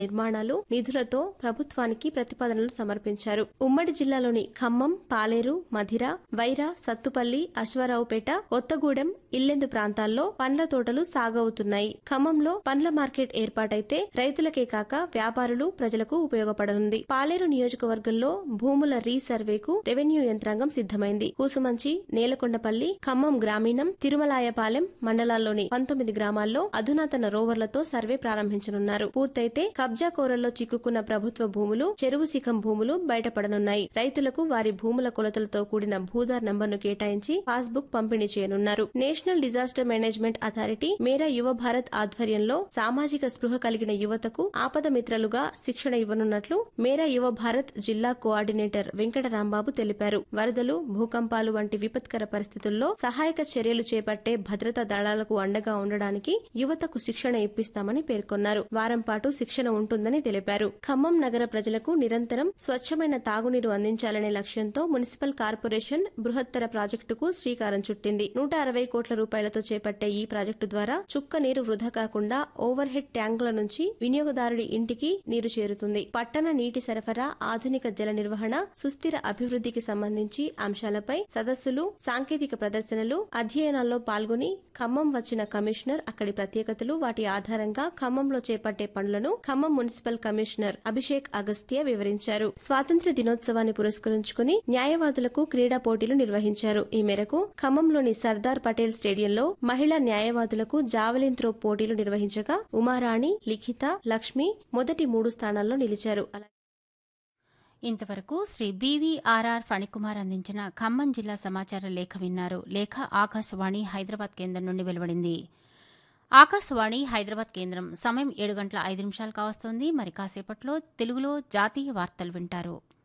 నిర్మాణాలు నిధులతో ప్రభుత్వానికి ప్రతిపాదనలు సమర్పించారు ఉమ్మడి జిల్లాలోని ఖమ్మం పాలేరు మధిర వైరా సత్తుపల్లి అశ్వారావుపేట కొత్తగూడెం ఇల్లెందు ప్రాంతాల్లో పండ్ల తోటలు సాగవుతున్నాయి ఖమ్మంలో పండ్ల మార్కెట్ ఏర్పాటైతే రైతులకే కాక వ్యాపారులు ప్రజలకు ఉపయోగపడనుంది పాలేరు నియోజకవర్గంలో భూముల రీసర్వేకు రెవెన్యూ యంత్రాంగం సిద్దమైంది కూసుమంచి నేలకొండపల్లి ఖమ్మం గ్రామీణం తిరుమలాయపాలెం మండలాల్లోని పంతొమ్మిది గ్రామాల్లో అధునాతన రోవర్లతో సర్వే ప్రారంభించనున్నారు పూర్తయితే కబ్జా కోరల్లో చిక్కుకున్న ప్రభుత్వ భూములు చెరువు శిఖం భూములు బయటపడనున్నాయి రైతులకు వారి భూముల కొలతలతో కూడిన భూదార్ నంబర్ను కేటాయించి పాస్బుక్ పంపిణీ చేయనున్నారు నేషనల్ డిజాస్టర్ మేనేజ్మెంట్ అథారిటీ మేరా యువ భారత్ ఆధ్వర్యంలో సామాజిక స్పృహ కలిగిన యువతకు ఆపద మిత్రలుగా శిక్షణ ఇవ్వనున్నట్లు మేరా యువ భారత్ జిల్లా కోఆర్డినేటర్ వెంకట రాంబాబు తెలిపారు వరదలు భూకంపాలు వంటి విపత్కర పరిస్థితుల్లో సహాయక చర్యలు చేపట్టే భద్రతా దళాలకు అండగా ఉండడానికి యువతకు శిక్షణ ఇప్పిస్తామని పేర్కొన్నారు వారం పాటు శిక్షణ ఉంటుందని తెలిపారు ఖమ్మం నగర ప్రజలకు నిరంతరం స్వచ్ఛమైన తాగునీరు అందించాలనే లక్ష్యంతో మున్సిపల్ కార్పొరేషన్ బృహత్తర ప్రాజెక్టుకు శ్రీకారం చుట్టింది నూట అరవై కోట్ల రూపాయలతో చేపట్టే ఈ ప్రాజెక్టు ద్వారా చుక్క నీరు వృధా కాకుండా ఓవర్ హెడ్ ట్యాంకుల నుంచి వినియోగదారుడి ఇంటికి నీరు చేరుతుంది పట్టణ నీటి సరఫరా ఆధునిక జల నిర్వహణ సుస్థిర అభివృద్ధికి సంబంధించి అంశాలపై సదస్సులు సాంకేతిక ప్రదర్శనలు అధ్యయనాల్లో పాల్గొని ఖమ్మం వచ్చిన కమిషనర్ అక్కడి ప్రత్యేకతలు వాటి ఆధారంగా ఖమ్మంలో చేపట్టే పనులను ఖమ్మం మున్సిపల్ కమిషనర్ అభిషేక్ అగస్త్య వివరించారు స్వాతంత్ర్య దినోత్సవాన్ని పురస్కరించుకుని న్యాయవాదులకు క్రీడా పోటీలు నిర్వహించారు ఈ మేరకు ఖమ్మంలోని సర్దార్ పటేల్ స్టేడియంలో మహిళా న్యాయవాదులకు జావెలిన్ త్రో పోటీలు నిర్వహించగా ఉమారాణి లిఖిత లక్ష్మి మొదటి మూడు స్థానాల్లో నిలిచారు అలాగే ఇంతవరకు శ్రీ బీవీఆర్ఆర్ ఫణికుమార్ అందించిన ఖమ్మం జిల్లా సమాచార లేఖ విన్నారు లేఖ ఆకాశవాణి హైదరాబాద్ కేంద్రం నుండి వెలువడింది ఆకాశవాణి హైదరాబాద్ కేంద్రం సమయం ఏడు గంటల ఐదు నిమిషాలు కావస్తోంది మరి కాసేపట్లో తెలుగులో జాతీయ వార్తలు వింటారు